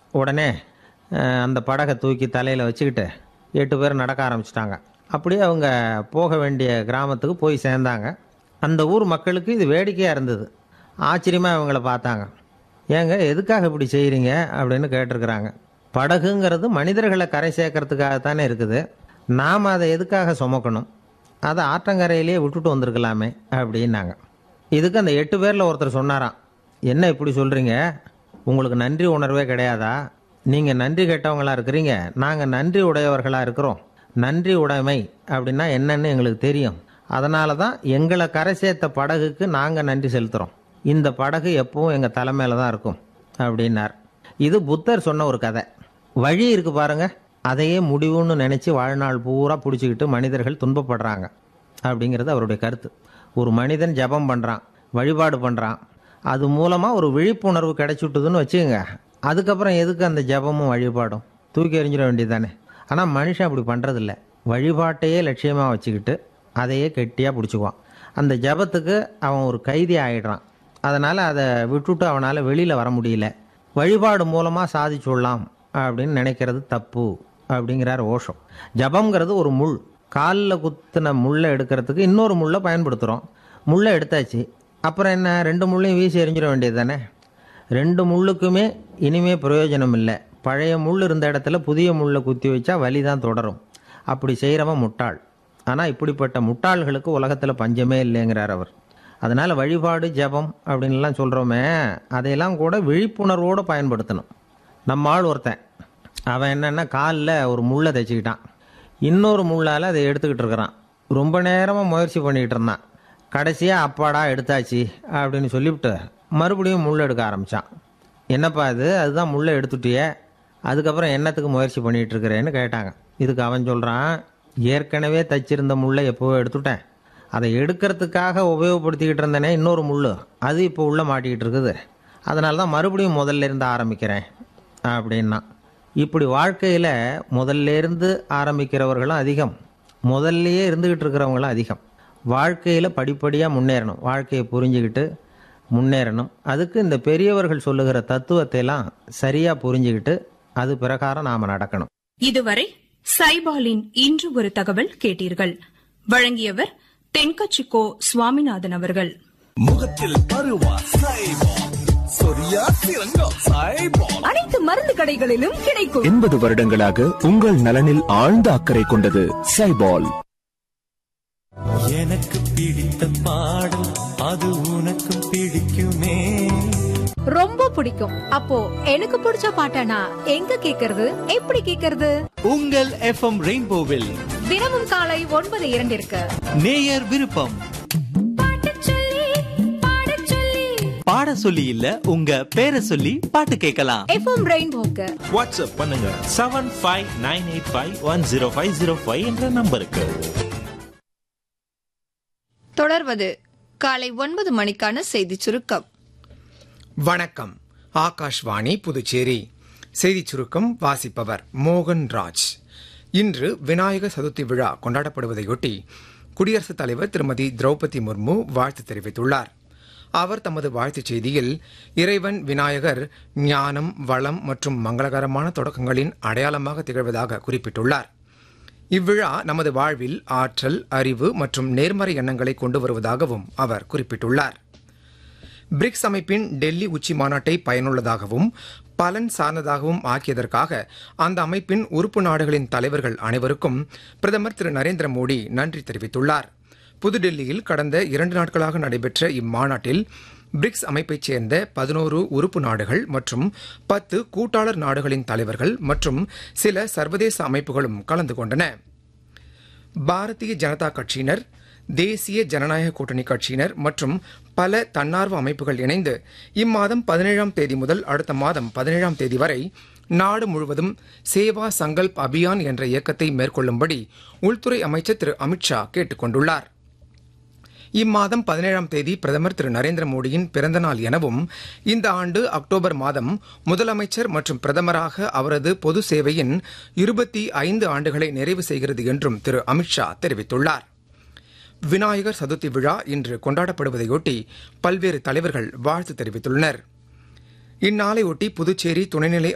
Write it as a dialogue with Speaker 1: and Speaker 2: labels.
Speaker 1: உடனே அஹ், அந்த படகை தூக்கி தலையில் வச்சுக்கிட்டு எட்டு பேர் நடக்க ஆரம்பிச்சிட்டாங்க அப்படியே அவங்க போக வேண்டிய கிராமத்துக்கு போய் சேர்ந்தாங்க அந்த ஊர் மக்களுக்கு இது வேடிக்கையாக இருந்தது ஆச்சரியமாக இவங்கள பார்த்தாங்க ஏங்க எதுக்காக இப்படி செய்கிறீங்க அப்படின்னு கேட்டிருக்கிறாங்க படகுங்கிறது மனிதர்களை கரை சேர்க்கறதுக்காக தானே இருக்குது நாம் அதை எதுக்காக சுமக்கணும் அதை ஆற்றங்கரையிலேயே விட்டுட்டு வந்திருக்கலாமே அப்படின்னாங்க இதுக்கு அந்த எட்டு பேரில் ஒருத்தர் சொன்னாராம் என்ன இப்படி சொல்கிறீங்க உங்களுக்கு நன்றி உணர்வே கிடையாதா நீங்கள் நன்றி கெட்டவங்களா இருக்கிறீங்க நாங்கள் நன்றி உடையவர்களாக இருக்கிறோம் நன்றி உடைமை அப்படின்னா என்னன்னு எங்களுக்கு தெரியும் அதனால தான் எங்களை கரை சேர்த்த படகுக்கு நாங்கள் நன்றி செலுத்துகிறோம் இந்த படகு எப்பவும் எங்கள் தலைமையில தான் இருக்கும் அப்படின்னார் இது புத்தர் சொன்ன ஒரு கதை வழி இருக்கு பாருங்க அதையே முடிவுன்னு நினச்சி வாழ்நாள் பூரா பிடிச்சிக்கிட்டு மனிதர்கள் துன்பப்படுறாங்க அப்படிங்கிறது அவருடைய கருத்து ஒரு மனிதன் ஜெபம் பண்ணுறான் வழிபாடு பண்ணுறான் அது மூலமாக ஒரு விழிப்புணர்வு கிடைச்சுட்டுதுன்னு வச்சுக்கோங்க அதுக்கப்புறம் எதுக்கு அந்த ஜெபமும் வழிபாடும் தூக்கி எறிஞ்சிட வேண்டியது தானே ஆனால் மனுஷன் அப்படி பண்ணுறதில்ல வழிபாட்டையே லட்சியமாக வச்சுக்கிட்டு அதையே கெட்டியாக பிடிச்சிக்குவான் அந்த ஜெபத்துக்கு அவன் ஒரு கைதி ஆயிடுறான் அதனால் அதை விட்டுட்டு அவனால் வெளியில் வர முடியல வழிபாடு மூலமாக சாதிச்சுடலாம் அப்படின்னு நினைக்கிறது தப்பு அப்படிங்கிறார் ஓஷம் ஜபம்ங்கிறது ஒரு முள் காலில் குத்தின முள்ளை எடுக்கிறதுக்கு இன்னொரு முள்ளை பயன்படுத்துகிறோம் முள்ளை எடுத்தாச்சு அப்புறம் என்ன ரெண்டு முள்ளையும் வீசி எறிஞ்சிட வேண்டியது தானே ரெண்டு முள்ளுக்குமே இனிமே பிரயோஜனம் இல்லை பழைய முள் இருந்த இடத்துல புதிய முள்ளை குத்தி வச்சா வலி தான் தொடரும் அப்படி செய்கிறவன் முட்டாள் ஆனால் இப்படிப்பட்ட முட்டாள்களுக்கு உலகத்தில் பஞ்சமே இல்லைங்கிறார் அவர் அதனால் வழிபாடு ஜெபம் அப்படின்லாம் சொல்கிறோமே அதையெல்லாம் கூட விழிப்புணர்வோடு பயன்படுத்தணும் நம்ம ஆள் ஒருத்தன் அவன் என்னென்னா காலில் ஒரு முள்ளை தைச்சிக்கிட்டான் இன்னொரு முள்ளால் அதை எடுத்துக்கிட்டு இருக்கிறான் ரொம்ப நேரமாக முயற்சி பண்ணிக்கிட்டு இருந்தான் கடைசியாக அப்பாடா எடுத்தாச்சு அப்படின்னு சொல்லிவிட்டு மறுபடியும் முள் எடுக்க ஆரம்பித்தான் என்னப்பா இது அதுதான் முள்ளை எடுத்துட்டியே அதுக்கப்புறம் என்னத்துக்கு முயற்சி பண்ணிகிட்டு இருக்கிறேன்னு கேட்டாங்க இதுக்கு அவன் சொல்கிறான் ஏற்கனவே தைச்சிருந்த முள்ளை எப்போவோ எடுத்துட்டேன் அதை எடுக்கிறதுக்காக உபயோகப்படுத்திக்கிட்டு இருந்தேனே இன்னொரு முள் அது இப்போ உள்ளே மாட்டிக்கிட்டு இருக்குது அதனால தான் மறுபடியும் முதல்ல இருந்து ஆரம்பிக்கிறேன் அப்படின்னா இப்படி வாழ்க்கையில் முதல்ல இருந்து ஆரம்பிக்கிறவர்களும் அதிகம் முதல்லையே இருந்துக்கிட்டு இருக்கிறவங்களும் அதிகம் வாழ்க்கையில் படிப்படியாக முன்னேறணும் வாழ்க்கையை புரிஞ்சுக்கிட்டு முன்னேறணும் அதுக்கு இந்த பெரியவர்கள் சொல்லுகிற தத்துவத்தை எல்லாம் சரியாக புரிஞ்சுக்கிட்டு அது பிரகாரம் நாம் நடக்கணும்
Speaker 2: இதுவரை சைபாலின் இன்று ஒரு தகவல் கேட்டீர்கள் வழங்கியவர் தென்கச்சிக்கோ சுவாமிநாதன் அவர்கள்
Speaker 3: முகத்தில் பருவா சைபால் சொரியா சிறங்கா சைபால்
Speaker 4: அனைத்து மருந்து கடைகளிலும் கிடைக்கும்
Speaker 5: எண்பது வருடங்களாக உங்கள் நலனில் ஆழ்ந்த அக்கறை கொண்டது சைபால்
Speaker 3: எனக்கு பிடித்த பாடல் அது உனக்கும் பிடிக்குமே
Speaker 4: ரொம்ப பிடிக்கும் அப்போ எனக்கு பிடிச்ச பாட்டனா எங்க கேக்குறது எப்படி கேக்குறது
Speaker 6: உங்கள் எஃப்எம் ரெயின்போவில்
Speaker 4: தினமும் காலை ஒன்பது இரண்டிற்கு
Speaker 6: நேயர் விருப்பம் பாட சொல்லி இல்ல உங்க பேரை சொல்லி பாட்டு கேட்கலாம்
Speaker 4: எஃப்எம் ரெயின்போக்கு
Speaker 7: வாட்ஸ்அப் பண்ணுங்க seven five nine eight five one zero five zero five என்ற நம்பருக்கு
Speaker 8: தொடர்வது காலை ஒன்பது மணிக்கான செய்திச் சுருக்கம்
Speaker 9: வணக்கம் ஆகாஷ்வாணி புதுச்சேரி செய்திச் சுருக்கம் வாசிப்பவர் மோகன் ராஜ் இன்று விநாயகர் சதுர்த்தி விழா கொண்டாடப்படுவதையொட்டி குடியரசுத் தலைவர் திருமதி திரௌபதி முர்மு வாழ்த்து தெரிவித்துள்ளார் அவர் தமது வாழ்த்துச் செய்தியில் இறைவன் விநாயகர் ஞானம் வளம் மற்றும் மங்களகரமான தொடக்கங்களின் அடையாளமாக திகழ்வதாக குறிப்பிட்டுள்ளார் இவ்விழா நமது வாழ்வில் ஆற்றல் அறிவு மற்றும் நேர்மறை எண்ணங்களை கொண்டு வருவதாகவும் அவர் குறிப்பிட்டுள்ளார் பிரிக்ஸ் அமைப்பின் டெல்லி உச்சி மாநாட்டை பயனுள்ளதாகவும் பலன் சார்ந்ததாகவும் ஆக்கியதற்காக அந்த அமைப்பின் உறுப்பு நாடுகளின் தலைவர்கள் அனைவருக்கும் பிரதமர் திரு நரேந்திர மோடி நன்றி தெரிவித்துள்ளார் புதுடெல்லியில் கடந்த இரண்டு நாட்களாக நடைபெற்ற இம்மாநாட்டில் பிரிக்ஸ் அமைப்பைச் சேர்ந்த பதினோரு உறுப்பு நாடுகள் மற்றும் பத்து கூட்டாளர் நாடுகளின் தலைவர்கள் மற்றும் சில சர்வதேச அமைப்புகளும் கலந்து கொண்டன பாரதிய ஜனதா கட்சியினர் தேசிய ஜனநாயக கூட்டணி கட்சியினர் மற்றும் பல தன்னார்வ அமைப்புகள் இணைந்து இம்மாதம் பதினேழாம் தேதி முதல் அடுத்த மாதம் பதினேழாம் தேதி வரை நாடு முழுவதும் சேவா சங்கல்ப் அபியான் என்ற இயக்கத்தை மேற்கொள்ளும்படி உள்துறை அமைச்சர் திரு அமித்ஷா கேட்டுக் கொண்டுள்ளார் இம்மாதம் பதினேழாம் தேதி பிரதமர் திரு நரேந்திர மோடியின் பிறந்த நாள் எனவும் இந்த ஆண்டு அக்டோபர் மாதம் முதலமைச்சர் மற்றும் பிரதமராக அவரது பொது சேவையின் இருபத்தி ஐந்து ஆண்டுகளை நிறைவு செய்கிறது என்றும் திரு அமித்ஷா தெரிவித்துள்ளார் விநாயகர் சதுர்த்தி விழா இன்று கொண்டாடப்படுவதையொட்டி பல்வேறு தலைவர்கள் வாழ்த்து தெரிவித்துள்ளனர் இந்நாளையொட்டி புதுச்சேரி துணைநிலை